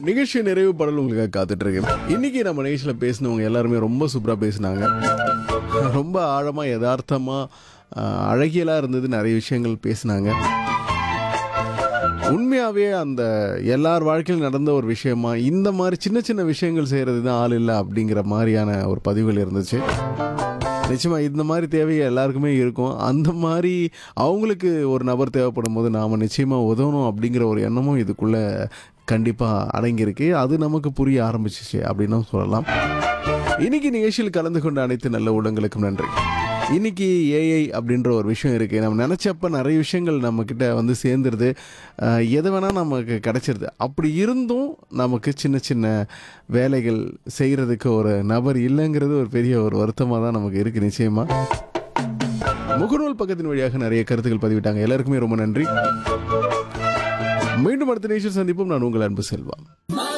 நிகழ்ச்சி நிறைவு பாடல் உங்களுக்காக காத்துட்டு இருக்கேன் இன்னைக்கு நம்ம நிகழ்ச்சியில் பேசினவங்க எல்லாருமே ரொம்ப சூப்பராக பேசினாங்க ரொம்ப ஆழமாக யதார்த்தமாக அழகியலாக இருந்தது நிறைய விஷயங்கள் பேசினாங்க உண்மையாகவே அந்த எல்லார் வாழ்க்கையில் நடந்த ஒரு விஷயமா இந்த மாதிரி சின்ன சின்ன விஷயங்கள் செய்கிறது தான் ஆள் இல்லை அப்படிங்கிற மாதிரியான ஒரு பதிவுகள் இருந்துச்சு நிச்சயமா இந்த மாதிரி தேவை எல்லாருக்குமே இருக்கும் அந்த மாதிரி அவங்களுக்கு ஒரு நபர் தேவைப்படும் போது நாம் நிச்சயமாக உதவணும் அப்படிங்கிற ஒரு எண்ணமும் இதுக்குள்ளே கண்டிப்பாக அடங்கியிருக்கு அது நமக்கு புரிய ஆரம்பிச்சிச்சு அப்படின்னும் சொல்லலாம் இன்னைக்கு நிகழ்ச்சியில் கலந்து கொண்ட அனைத்து நல்ல உள்ளங்களுக்கும் நன்றி இன்னைக்கு ஏஐ அப்படின்ற ஒரு விஷயம் இருக்குது நம்ம நினச்சப்ப நிறைய விஷயங்கள் நம்மக்கிட்ட வந்து சேர்ந்துருது அஹ், எது வேணால் நமக்கு கிடச்சிருது அப்படி இருந்தும் நமக்கு சின்ன சின்ன வேலைகள் செய்கிறதுக்கு ஒரு நபர் இல்லைங்கிறது ஒரு பெரிய ஒரு வருத்தமாக தான் நமக்கு இருக்குது நிச்சயமாக முகநூல் பக்கத்தின் வழியாக நிறைய கருத்துக்கள் பதிவிட்டாங்க எல்லாருக்குமே ரொம்ப நன்றி மீண்டும் அடுத்த நிகழ்ச்சியில் சந்திப்போம் நான் உங்கள் அன்பு செல்வம்